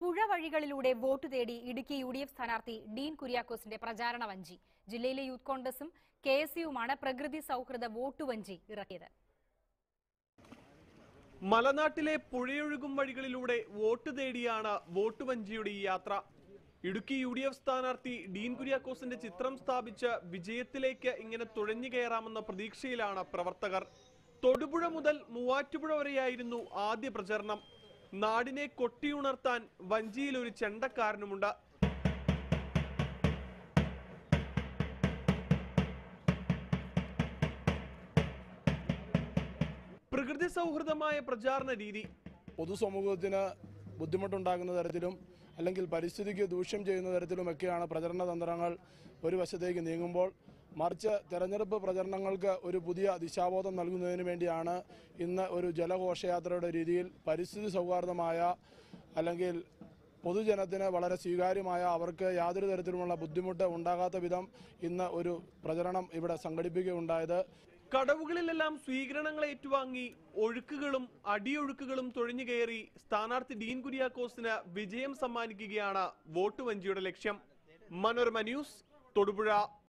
പുഴ വഴികളിലൂടെ വോട്ട് തേടി ഇടുക്കി യു ഡി എഫ് സ്ഥാനാർത്ഥി ഡീൻ കുര്യാക്കോസിന്റെ പ്രചാരണ വഞ്ചി ജില്ലയിലെ യൂത്ത് കോൺഗ്രസും കെ എസ് യുമാണ് പ്രകൃതി സൗഹൃദ വോട്ട് വഞ്ചി ഇറക്കിയത് മലനാട്ടിലെ പുഴയൊഴുകും വഴികളിലൂടെ വോട്ട് തേടിയാണ് വോട്ട് വഞ്ചിയുടെ ഈ യാത്ര ഇടുക്കി യു ഡി എഫ് സ്ഥാനാർത്ഥി ഡീൻ കുര്യാക്കോസിന്റെ ചിത്രം സ്ഥാപിച്ച് വിജയത്തിലേക്ക് ഇങ്ങനെ തുഴഞ്ഞു കയറാമെന്ന പ്രതീക്ഷയിലാണ് പ്രവർത്തകർ തൊടുപുഴ മുതൽ മൂവാറ്റുപുഴ വരെയായിരുന്നു ആദ്യ പ്രചരണം നാടിനെ കൊട്ടിയുണർത്താൻ വഞ്ചിയിൽ ഒരു ചെണ്ടക്കാരനുമുണ്ട് പ്രകൃതി സൗഹൃദമായ പ്രചാരണ രീതി പൊതുസമൂഹത്തിന് ബുദ്ധിമുട്ടുണ്ടാക്കുന്ന തരത്തിലും അല്ലെങ്കിൽ പരിസ്ഥിതിക്ക് ദൂഷ്യം ചെയ്യുന്ന തരത്തിലുമൊക്കെയാണ് പ്രചരണ തന്ത്രങ്ങൾ ഒരു വശത്തേക്ക് നീങ്ങുമ്പോൾ മറിച്ച് തെരഞ്ഞെടുപ്പ് പ്രചരണങ്ങൾക്ക് ഒരു പുതിയ ദിശാബോധം നൽകുന്നതിന് വേണ്ടിയാണ് ഇന്ന് ഒരു ജലഘോഷയാത്രയുടെ രീതിയിൽ പരിസ്ഥിതി സൗഹാർദ്ദമായ അല്ലെങ്കിൽ പൊതുജനത്തിന് വളരെ സ്വീകാര്യമായ അവർക്ക് യാതൊരു തരത്തിലുമുള്ള ബുദ്ധിമുട്ട് ഉണ്ടാകാത്ത വിധം ഇന്ന് ഒരു പ്രചരണം ഇവിടെ സംഘടിപ്പിക്കുകയുണ്ടായത് കടവുകളിലെല്ലാം സ്വീകരണങ്ങൾ ഏറ്റുവാങ്ങി ഒഴുക്കുകളും അടിയൊഴുക്കുകളും തുഴഞ്ഞു കയറി സ്ഥാനാർത്ഥി ഡീൻ കുര്യാക്കോസിന് വിജയം സമ്മാനിക്കുകയാണ് വോട്ട് വഞ്ചിയുടെ ലക്ഷ്യം മനോരമ ന്യൂസ് തൊടുപുഴ